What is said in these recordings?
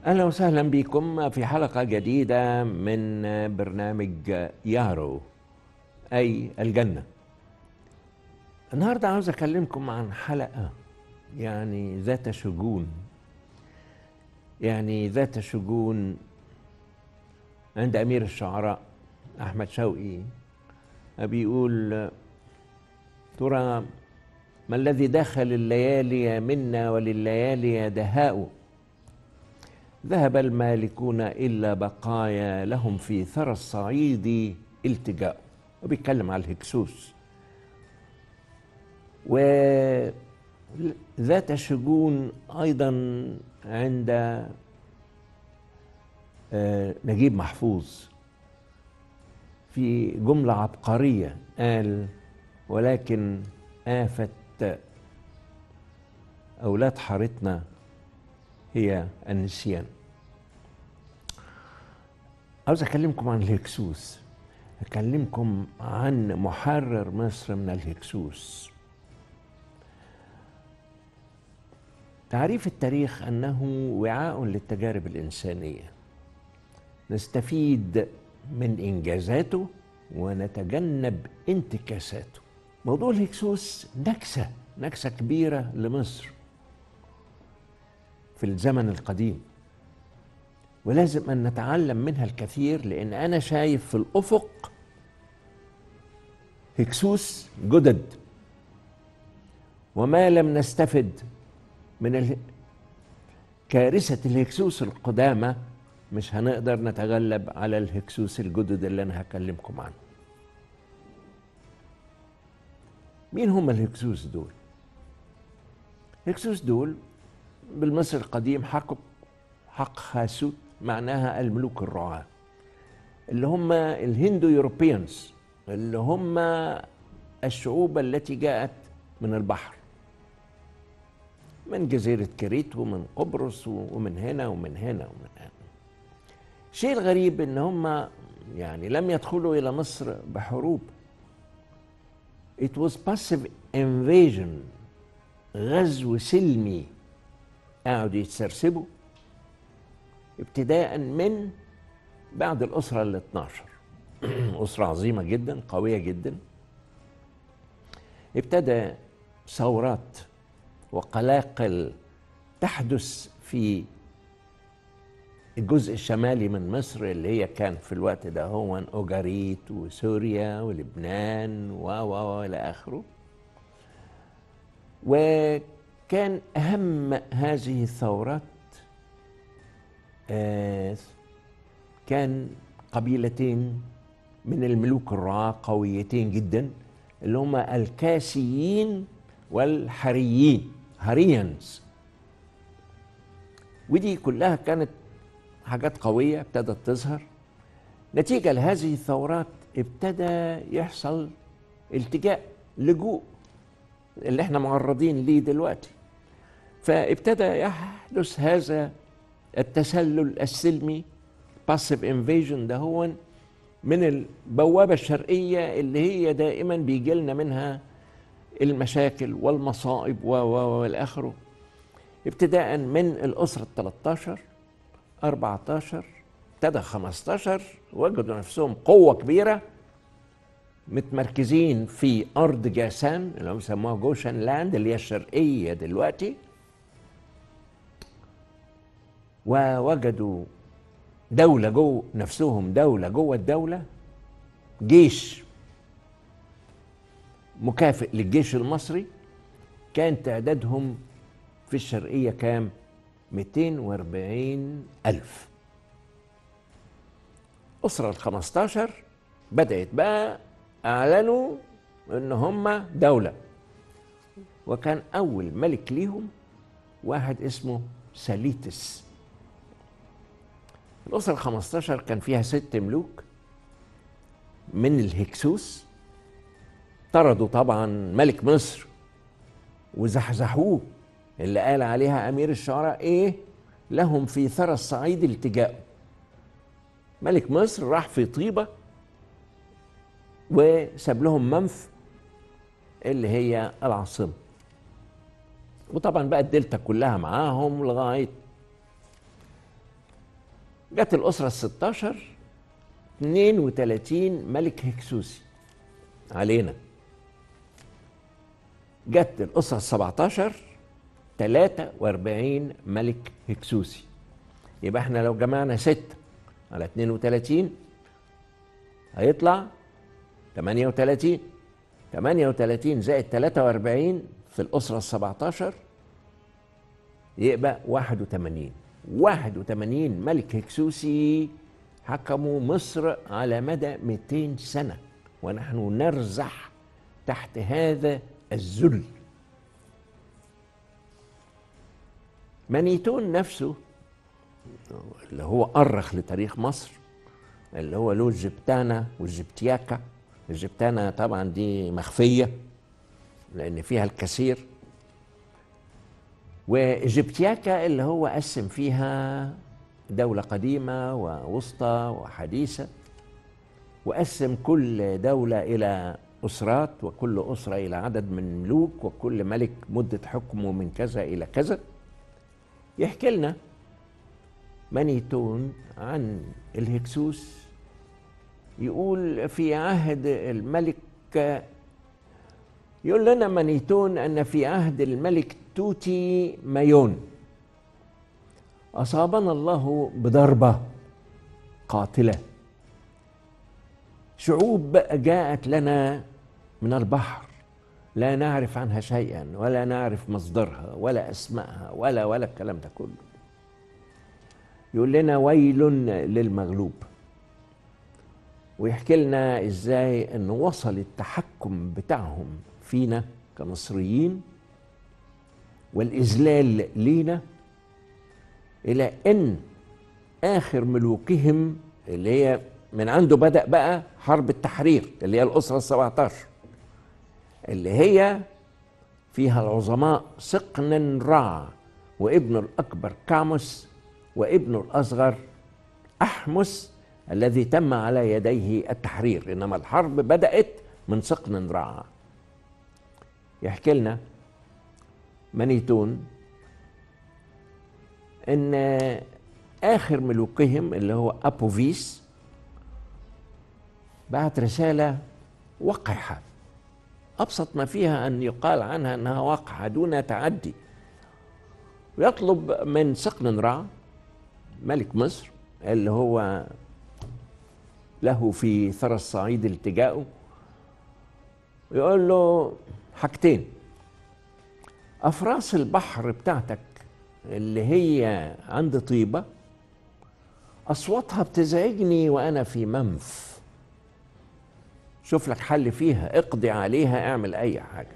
أهلا وسهلا بكم في حلقة جديدة من برنامج يارو أي الجنة النهاردة عاوز أكلمكم عن حلقة يعني ذات شجون يعني ذات شجون عند أمير الشعراء أحمد شوقي بيقول ترى ما الذي دخل الليالي منا ولليالي دهاء ذهب المالكون إلا بقايا لهم في ثرى الصعيد التجاء وبيتكلم على الهكسوس وذات شجون أيضا عند نجيب محفوظ في جملة عبقرية قال ولكن آفة أولاد حارتنا هي النسيان عاوز أكلمكم عن الهكسوس أكلمكم عن محرر مصر من الهكسوس تعريف التاريخ أنه وعاء للتجارب الإنسانية نستفيد من إنجازاته ونتجنب انتكاساته موضوع الهكسوس نكسة نكسة كبيرة لمصر في الزمن القديم ولازم أن نتعلم منها الكثير لأن أنا شايف في الأفق هكسوس جدد وما لم نستفد من ال... كارثة الهكسوس القدامى مش هنقدر نتغلب على الهكسوس الجدد اللي أنا هكلمكم عنه مين هم الهكسوس دول؟ الهكسوس دول بالمصري القديم حق حق خاسوت معناها الملوك الرعاة اللي هم الهندو يوروبيانز اللي هم الشعوب التي جاءت من البحر من جزيرة كريت ومن قبرص ومن هنا ومن هنا ومن هنا الشيء الغريب ان هم يعني لم يدخلوا الى مصر بحروب it was passive invasion غزو سلمي قعدوا يتسرسبوا ابتداء من بعد الأسرة ال 12 أسرة عظيمة جدا قوية جدا ابتدى ثورات وقلاقل تحدث في الجزء الشمالي من مصر اللي هي كان في الوقت ده هو أوجاريت وسوريا ولبنان و و إلى آخره وكان أهم هذه الثورات آه كان قبيلتين من الملوك الرعاة قويتين جدا اللي هما الكاسيين والحريين هريانز ودي كلها كانت حاجات قوية ابتدت تظهر نتيجة لهذه الثورات ابتدى يحصل التجاء لجوء اللي احنا معرضين ليه دلوقتي فابتدى يحدث هذا التسلل السلمي باسيف انفيجن ده هو من البوابة الشرقية اللي هي دائما بيجي لنا منها المشاكل والمصائب و و والى اخره ابتداء من الأسرة ال 13 14 ابتدى 15 وجدوا نفسهم قوة كبيرة متمركزين في أرض جاسان اللي هم بيسموها جوشن لاند اللي هي الشرقية دلوقتي ووجدوا دولة جو نفسهم دولة جوه الدولة جيش مكافئ للجيش المصري كان تعدادهم في الشرقية كام 240 ألف أسرة ال 15 بدأت بقى أعلنوا إن هم دولة وكان أول ملك ليهم واحد اسمه ساليتس الأسرة ال 15 كان فيها ست ملوك من الهكسوس طردوا طبعا ملك مصر وزحزحوه اللي قال عليها أمير الشعراء إيه لهم في ثرى الصعيد التجاء ملك مصر راح في طيبة وساب لهم منف اللي هي العاصمة وطبعا بقى الدلتا كلها معاهم لغاية جت الأسرة ال 16 32 ملك هكسوسي علينا جت الأسرة ال 17 43 ملك هكسوسي يبقى احنا لو جمعنا 6 على 32 هيطلع 38 38 زائد 43 في الأسرة ال 17 يبقى 81 81 ملك هكسوسي حكموا مصر على مدى 200 سنة ونحن نرزح تحت هذا الذل مانيتون نفسه اللي هو أرخ لتاريخ مصر اللي هو له الجبتانة والجبتياكا الجبتانة طبعا دي مخفية لأن فيها الكثير وجبتياكا اللي هو قسم فيها دولة قديمة ووسطى وحديثة وقسم كل دولة إلى أسرات وكل أسرة إلى عدد من ملوك وكل ملك مدة حكمه من كذا إلى كذا يحكي لنا مانيتون عن الهكسوس يقول في عهد الملك يقول لنا مانيتون أن في عهد الملك توتي مايون أصابنا الله بضربة قاتلة شعوب جاءت لنا من البحر لا نعرف عنها شيئا ولا نعرف مصدرها ولا اسمائها ولا ولا الكلام ده كله يقول لنا ويل للمغلوب ويحكي لنا ازاي ان وصل التحكم بتاعهم فينا كمصريين والاذلال لينا الى ان اخر ملوكهم اللي هي من عنده بدا بقى حرب التحرير اللي هي الاسره ال17 اللي هي فيها العظماء سقن رع وابنه الاكبر كاموس وابنه الاصغر احمس الذي تم على يديه التحرير انما الحرب بدات من سقن رع يحكي لنا منيتون ان اخر ملوكهم اللي هو ابوفيس بعت رساله وقحه ابسط ما فيها ان يقال عنها انها وقحه دون تعدي ويطلب من سقن رع ملك مصر اللي هو له في ثرى الصعيد التجاؤه يقول له حاجتين افراس البحر بتاعتك اللي هي عند طيبه اصواتها بتزعجني وانا في منف شوف لك حل فيها اقضي عليها اعمل اي حاجه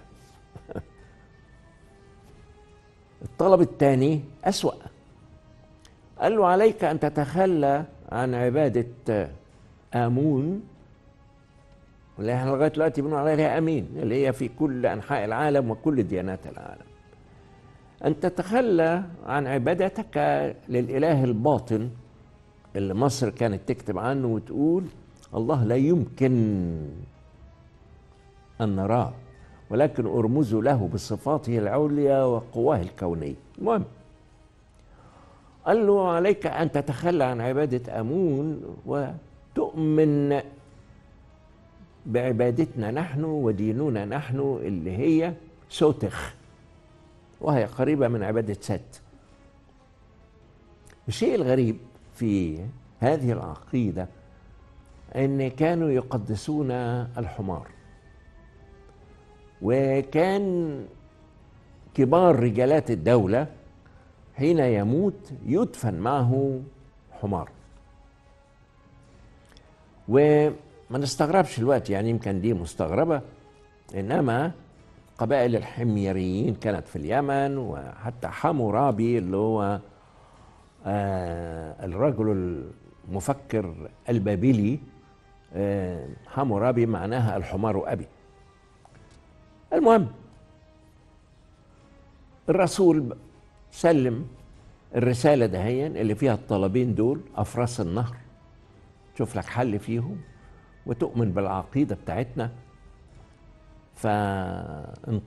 الطلب الثاني اسوا قال له عليك ان تتخلى عن عباده امون واللي احنا لغايه دلوقتي بنقول عليها امين اللي هي في كل انحاء العالم وكل ديانات العالم ان تتخلى عن عبادتك للاله الباطن اللي مصر كانت تكتب عنه وتقول الله لا يمكن ان نراه ولكن ارمز له بصفاته العليا وقواه الكونيه المهم قال له عليك ان تتخلى عن عباده امون وتؤمن بعبادتنا نحن وديننا نحن اللي هي سوتخ وهي قريبة من عبادة ست الشيء الغريب في هذه العقيدة أن كانوا يقدسون الحمار وكان كبار رجالات الدولة حين يموت يدفن معه حمار وما نستغربش الوقت يعني يمكن دي مستغربة إنما قبائل الحميريين كانت في اليمن وحتى حمورابي اللي هو آه الرجل المفكر البابلي آه حمورابي معناها الحمار أبي المهم الرسول سلم الرسالة دهيا اللي فيها الطلبين دول أفراس النهر شوف لك حل فيهم وتؤمن بالعقيدة بتاعتنا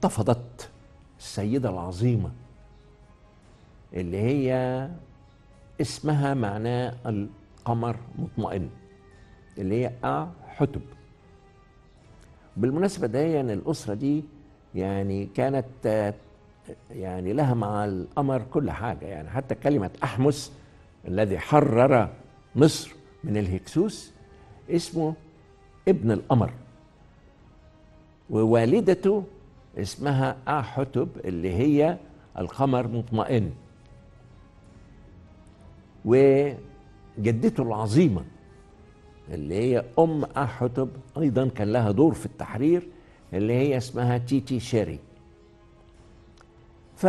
فانتفضت السيدة العظيمة اللي هي اسمها معناه القمر مطمئن اللي هي أ حتب بالمناسبة دي يعني الأسرة دي يعني كانت آه، يعني لها مع القمر كل حاجة يعني حتى كلمة أحمس الذي حرر مصر من الهكسوس اسمه ابن القمر ووالدته اسمها أحتب اللي هي القمر مطمئن وجدته العظيمة اللي هي أم أحتب أيضا كان لها دور في التحرير اللي هي اسمها تيتي شيري ف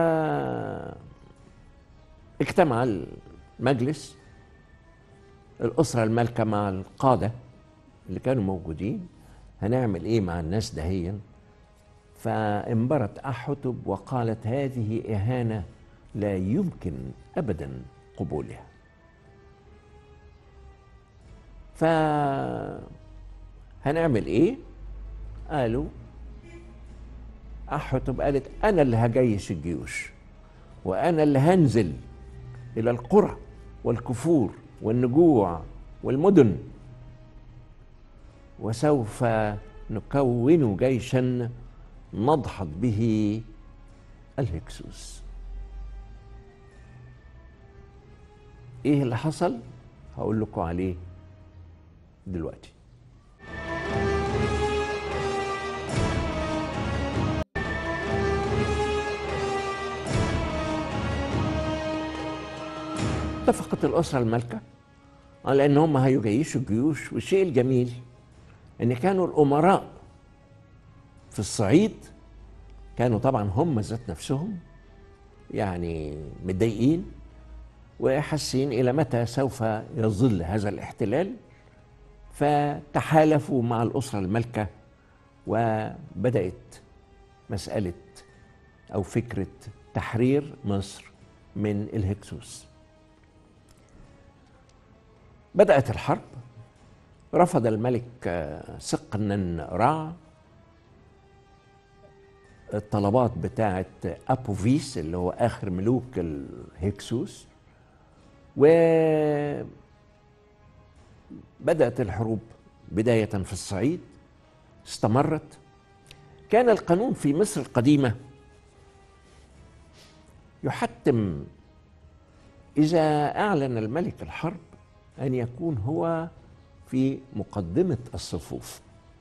اجتمع المجلس الأسرة المالكة مع القادة اللي كانوا موجودين هنعمل إيه مع الناس دهيا فانبرت أحتب وقالت هذه إهانة لا يمكن أبدا قبولها ف هنعمل ايه قالوا احتب قالت انا اللي هجيش الجيوش وانا اللي هنزل الى القرى والكفور والنجوع والمدن وسوف نكون جيشا نضحك به الهكسوس ايه اللي حصل هقول لكم عليه دلوقتي اتفقت الأسرة المالكة على أن هم هيجيشوا الجيوش والشيء الجميل أن كانوا الأمراء في الصعيد كانوا طبعا هم ذات نفسهم يعني متضايقين وحاسين إلى متى سوف يظل هذا الاحتلال فتحالفوا مع الأسرة المالكة وبدأت مسألة أو فكرة تحرير مصر من الهكسوس بدأت الحرب رفض الملك سقنن رع الطلبات بتاعة أبوفيس اللي هو آخر ملوك الهكسوس وبدأت الحروب بداية في الصعيد استمرت كان القانون في مصر القديمة يحتم إذا أعلن الملك الحرب أن يكون هو في مقدمة الصفوف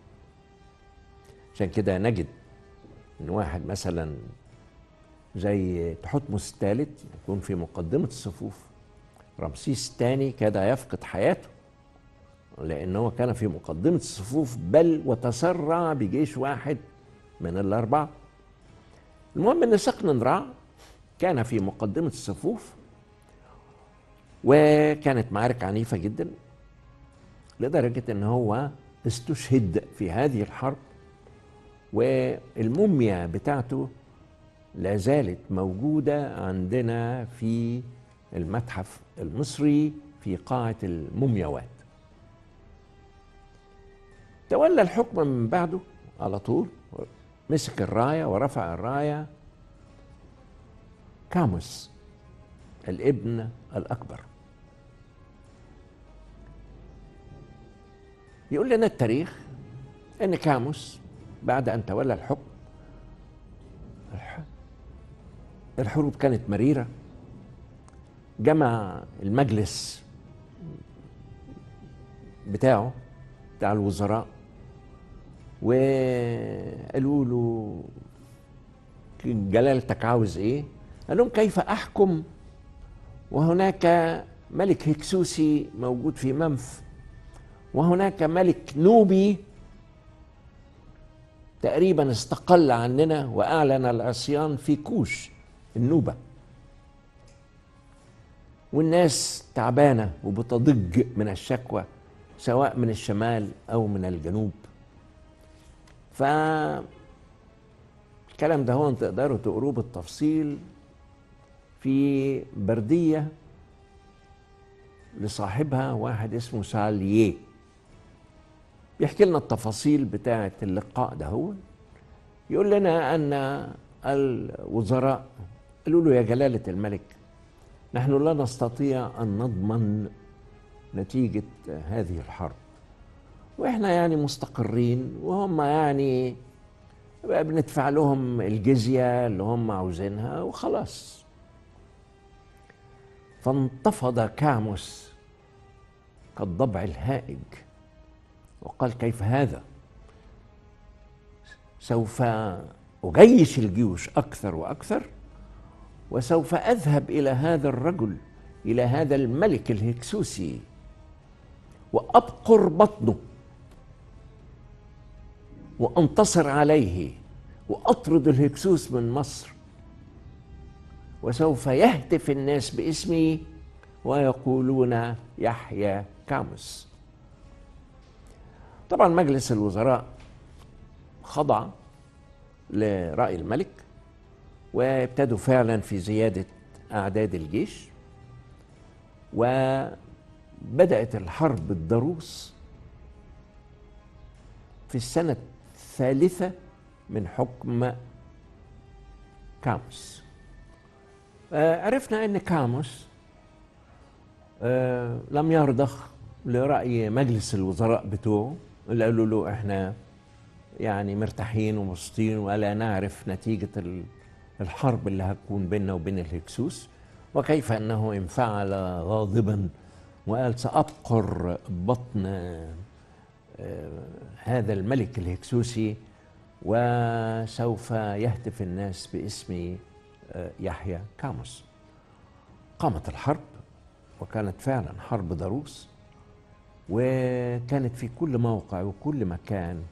عشان كده نجد ان واحد مثلا زي تحتمس الثالث يكون في مقدمة الصفوف رمسيس الثاني كاد يفقد حياته لأنه كان في مقدمة الصفوف بل وتسرع بجيش واحد من الأربعة المهم أن سقننرع كان في مقدمة الصفوف وكانت معارك عنيفة جدا لدرجة أن هو استشهد في هذه الحرب والموميا بتاعته لا زالت موجودة عندنا في المتحف المصري في قاعة المومياوات تولى الحكم من بعده على طول مسك الراية ورفع الراية كاموس الابن الأكبر يقول لنا التاريخ ان كاموس بعد ان تولى الحكم الحروب كانت مريره جمع المجلس بتاعه بتاع الوزراء وقالوا له جلالتك عاوز ايه؟ قال لهم كيف احكم وهناك ملك هكسوسي موجود في منف وهناك ملك نوبي تقريبا استقل عننا واعلن العصيان في كوش النوبه والناس تعبانه وبتضج من الشكوى سواء من الشمال او من الجنوب ف الكلام ده هو تقدروا تقروه بالتفصيل في برديه لصاحبها واحد اسمه ساليه بيحكي لنا التفاصيل بتاعة اللقاء ده هو يقول لنا أن الوزراء قالوا له يا جلالة الملك نحن لا نستطيع أن نضمن نتيجة هذه الحرب وإحنا يعني مستقرين وهم يعني بقى بندفع لهم الجزية اللي هم عاوزينها وخلاص فانتفض كاموس كالضبع الهائج وقال كيف هذا سوف أجيش الجيوش أكثر وأكثر وسوف أذهب إلى هذا الرجل إلى هذا الملك الهكسوسي وأبقر بطنه وانتصر عليه واطرد الهكسوس من مصر وسوف يهتف الناس باسمي ويقولون يحيى كاموس طبعا مجلس الوزراء خضع لرأي الملك وابتدوا فعلا في زيادة أعداد الجيش وبدأت الحرب الضروس في السنة الثالثة من حكم كاموس آه عرفنا أن كاموس آه لم يرضخ لرأي مجلس الوزراء بتوعه اللي قالوا له احنا يعني مرتاحين ومبسوطين ولا نعرف نتيجة الحرب اللي هتكون بيننا وبين الهكسوس وكيف أنه انفعل غاضبا وقال سأبقر بطن هذا الملك الهكسوسي وسوف يهتف الناس باسم يحيى كاموس قامت الحرب وكانت فعلا حرب ضروس وكانت في كل موقع وكل مكان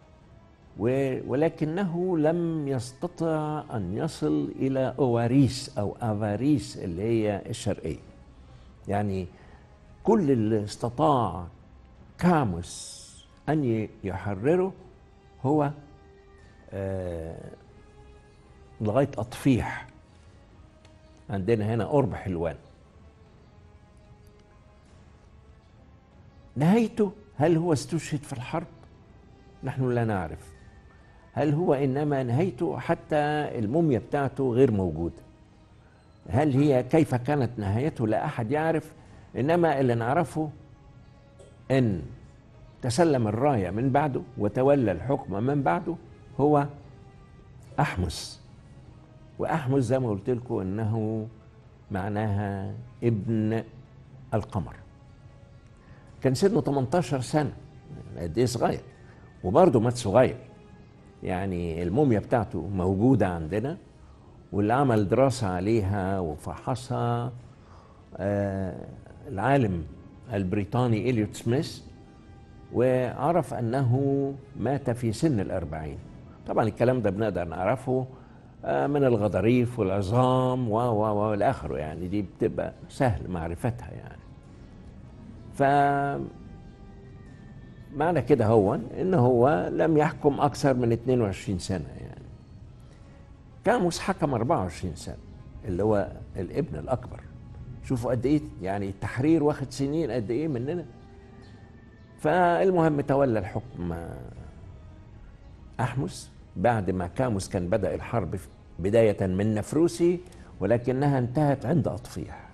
ولكنه لم يستطع أن يصل إلى أواريس أو أفاريس اللي هي الشرقية يعني كل اللي استطاع كاموس أن يحرره هو آه لغاية أطفيح عندنا هنا قرب حلوان نهايته هل هو استشهد في الحرب نحن لا نعرف هل هو انما نهايته حتى الموميا بتاعته غير موجوده هل هي كيف كانت نهايته لا احد يعرف انما اللي نعرفه ان تسلم الرايه من بعده وتولى الحكم من بعده هو احمس واحمس زي ما قلت لكم انه معناها ابن القمر كان سنه 18 سنه قد ايه صغير وبرضه مات صغير يعني الموميا بتاعته موجوده عندنا واللي عمل دراسه عليها وفحصها آه العالم البريطاني إليوت سميث وعرف أنه مات في سن الأربعين طبعا الكلام ده بنقدر نعرفه من الغضاريف والعظام و و و الى اخره يعني دي بتبقى سهل معرفتها يعني ف معنى كده هو ان هو لم يحكم اكثر من 22 سنه يعني كاموس حكم 24 سنه اللي هو الابن الاكبر شوفوا قد ايه يعني التحرير واخد سنين قد ايه مننا فالمهم تولى الحكم احمس بعد ما كاموس كان بدأ الحرب بداية من نفروسي ولكنها انتهت عند أطفيح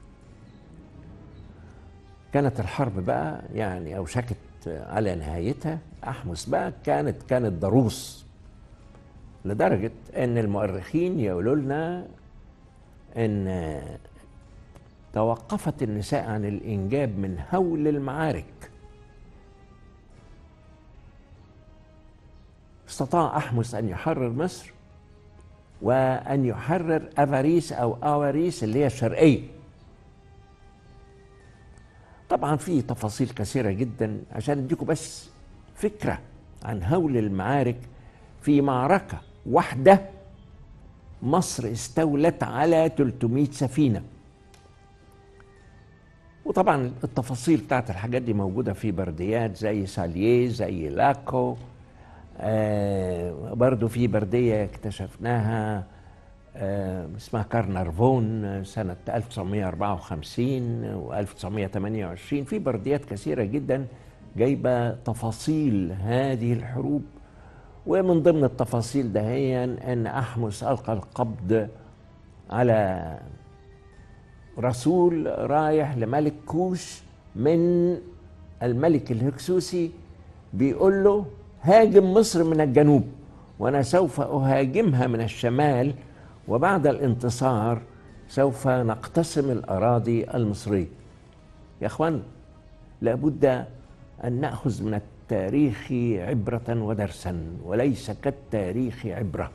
كانت الحرب بقى يعني أوشكت على نهايتها أحمس بقى كانت كانت ضروس لدرجة أن المؤرخين يقولوا لنا أن توقفت النساء عن الإنجاب من هول المعارك استطاع أحمس أن يحرر مصر وأن يحرر أفاريس أو أواريس اللي هي الشرقية طبعا في تفاصيل كثيرة جدا عشان أديكم بس فكرة عن هول المعارك في معركة واحدة مصر استولت على 300 سفينة وطبعا التفاصيل بتاعت الحاجات دي موجودة في برديات زي ساليه زي لاكو آه برضو في بردية اكتشفناها آه اسمها كارنارفون سنة 1954 و 1928 في برديات كثيرة جدا جايبة تفاصيل هذه الحروب ومن ضمن التفاصيل دهيا أن أحمس ألقى القبض على رسول رايح لملك كوش من الملك الهكسوسي بيقول له هاجم مصر من الجنوب وانا سوف اهاجمها من الشمال وبعد الانتصار سوف نقتسم الاراضي المصريه يا اخوان لابد ان ناخذ من التاريخ عبره ودرسا وليس كالتاريخ عبره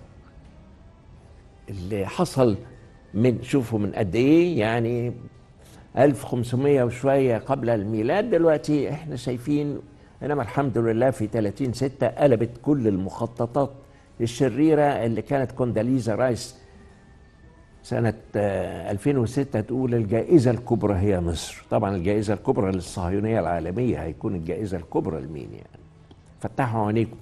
اللي حصل من شوفوا من قد ايه يعني 1500 وشويه قبل الميلاد دلوقتي احنا شايفين انما الحمد لله في 30 6 قلبت كل المخططات الشريره اللي كانت كونداليزا رايس سنة 2006 تقول الجائزة الكبرى هي مصر طبعا الجائزة الكبرى للصهيونية العالمية هيكون الجائزة الكبرى لمين يعني فتحوا عينيكم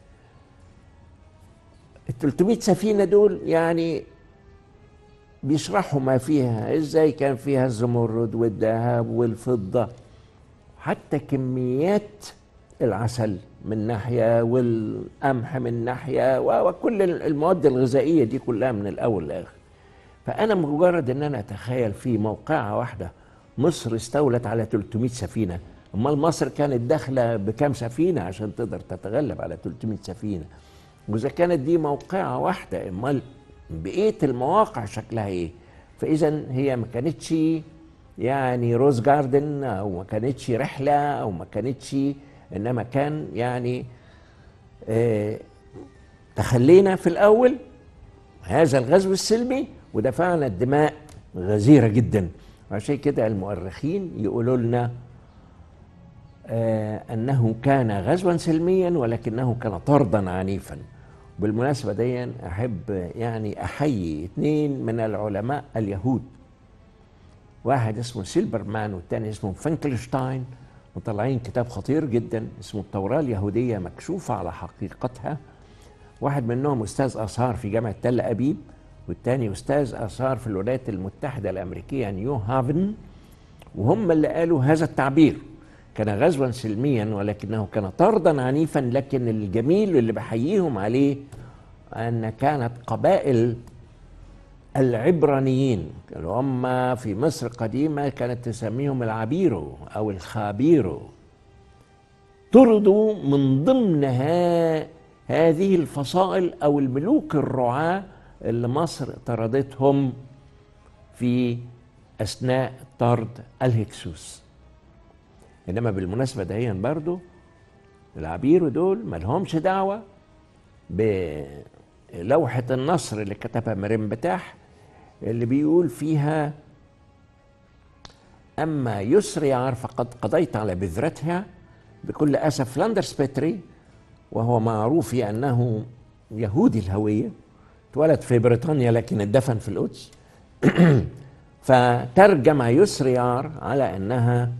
ال 300 سفينة دول يعني بيشرحوا ما فيها ازاي كان فيها الزمرد والذهب والفضة حتى كميات العسل من ناحية والقمح من ناحية وكل المواد الغذائية دي كلها من الأول للآخر فأنا مجرد إن أنا أتخيل في موقعة واحدة مصر استولت على 300 سفينة أمال مصر كانت داخلة بكام سفينة عشان تقدر تتغلب على 300 سفينة وإذا كانت دي موقعة واحدة أمال بقية المواقع شكلها إيه فإذا هي ما كانتش يعني روز جاردن أو ما كانتش رحلة أو ما كانتش إنما كان يعني آه تخلينا في الأول هذا الغزو السلمي ودفعنا الدماء غزيرة جدا عشان كده المؤرخين يقولوا لنا آه أنه كان غزوا سلميا ولكنه كان طردا عنيفا بالمناسبة دي أحب يعني أحيي اثنين من العلماء اليهود واحد اسمه سيلبرمان والتاني اسمه فنكلشتاين مطلعين كتاب خطير جدا اسمه التوراة اليهودية مكشوفة على حقيقتها واحد منهم أستاذ آثار في جامعة تل أبيب والتاني أستاذ آثار في الولايات المتحدة الأمريكية نيو هافن وهم اللي قالوا هذا التعبير كان غزوا سلميا ولكنه كان طردا عنيفا لكن الجميل اللي بحييهم عليه أن كانت قبائل العبرانيين اللي هم في مصر قديمة كانت تسميهم العبيرو أو الخابيرو طردوا من ضمنها هذه الفصائل أو الملوك الرعاة اللي مصر طردتهم في أثناء طرد الهكسوس إنما بالمناسبة دهيا برضو العبيرو دول ملهمش دعوة بلوحة النصر اللي كتبها مريم بتاح اللي بيقول فيها أما يسريار فقد قضيت على بذرتها بكل أسف لاندرز بيتري وهو معروف أنه يهودي الهوية اتولد في بريطانيا لكن اتدفن في القدس فترجم يسريار على أنها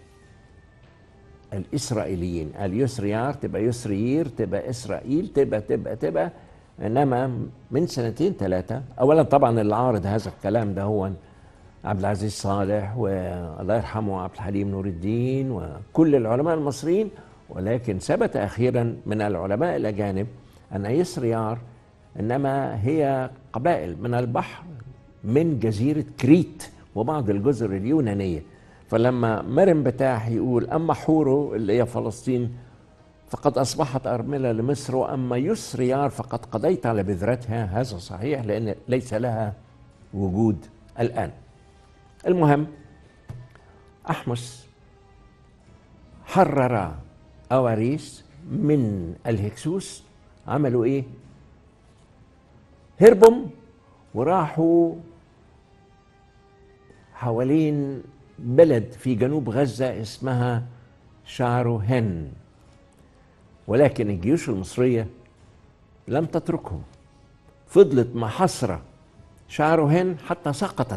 الإسرائيليين اليسريار تبقى يسريير تبقى إسرائيل تبقى تبقى تبقى انما من سنتين ثلاثه اولا طبعا اللي عارض هذا الكلام ده هو عبد العزيز صالح والله يرحمه عبد الحليم نور الدين وكل العلماء المصريين ولكن ثبت اخيرا من العلماء الاجانب ان يسريار انما هي قبائل من البحر من جزيره كريت وبعض الجزر اليونانيه فلما مرم بتاح يقول اما حورو اللي هي فلسطين فقد أصبحت أرملة لمصر وأما يسريار فقد قضيت على بذرتها هذا صحيح لأن ليس لها وجود الآن المهم أحمس حرر أواريس من الهكسوس عملوا إيه؟ هربوا وراحوا حوالين بلد في جنوب غزة اسمها شاروهن ولكن الجيوش المصرية لم تتركهم فضلت محاصرة شعرهن حتى سقطت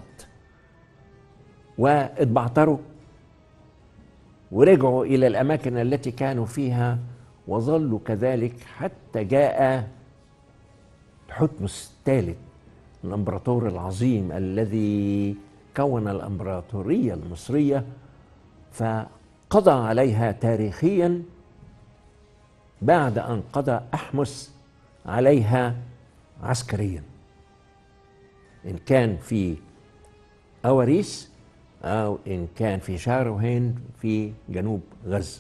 واتبعتروا ورجعوا إلى الأماكن التي كانوا فيها وظلوا كذلك حتى جاء حتمس الثالث الامبراطور العظيم الذي كون الامبراطوريه المصريه فقضى عليها تاريخيا بعد ان قضى احمس عليها عسكريا ان كان في اواريس أو إن كان في شاروهين في جنوب غزة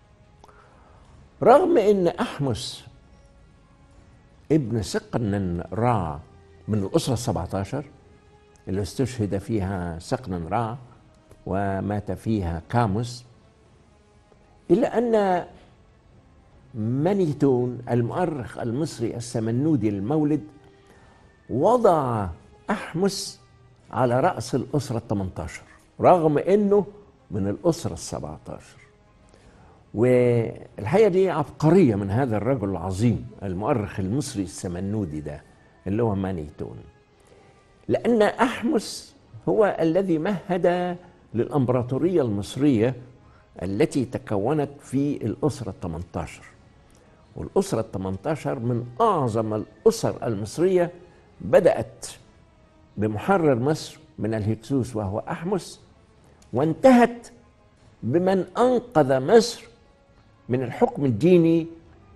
رغم أن أحمس ابن سقن را من الأسرة السبعة عشر اللي استشهد فيها سقن را ومات فيها كاموس إلا أن مانيتون المؤرخ المصري السمنودي المولد وضع أحمس على رأس الأسرة الثمنتاشر رغم أنه من الأسرة السبعة عشر والحقيقة دي عبقرية من هذا الرجل العظيم المؤرخ المصري السمنودي ده اللي هو مانيتون لأن أحمس هو الذي مهد للإمبراطورية المصرية التي تكونت في الأسرة الثمنتاشر والأسرة الثمنتاشر من أعظم الأسر المصرية بدأت بمحرر مصر من الهكسوس وهو أحمس وانتهت بمن أنقذ مصر من الحكم الديني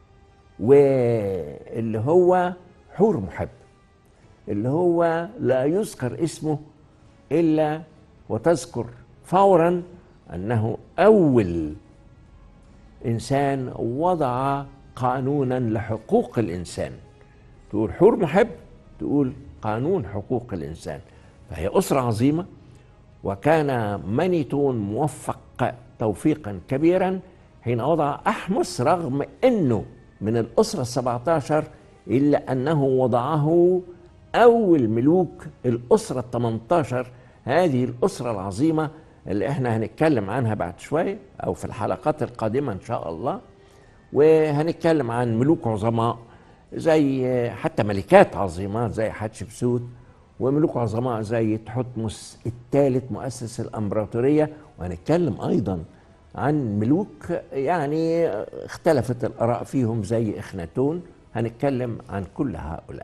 واللي هو حور محب اللي هو لا يذكر اسمه إلا وتذكر فورا أنه أول إنسان وضع قانونا لحقوق الإنسان تقول حور محب تقول قانون حقوق الإنسان فهي أسرة عظيمة وكان مانيتون موفق توفيقا كبيرا حين وضع أحمس رغم أنه من الأسرة السبعة عشر إلا أنه وضعه أول ملوك الأسرة الثمنتاشر هذه الأسرة العظيمة اللي احنا هنتكلم عنها بعد شوية أو في الحلقات القادمة إن شاء الله وهنتكلم عن ملوك عظماء زي حتى ملكات عظيمات زي حتشبسوت وملوك عظماء زي تحتمس الثالث مؤسس الامبراطوريه وهنتكلم ايضا عن ملوك يعني اختلفت الاراء فيهم زي اخناتون هنتكلم عن كل هؤلاء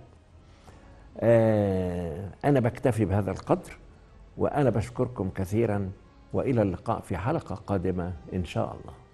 آه انا بكتفي بهذا القدر وانا بشكركم كثيرا والى اللقاء في حلقه قادمه ان شاء الله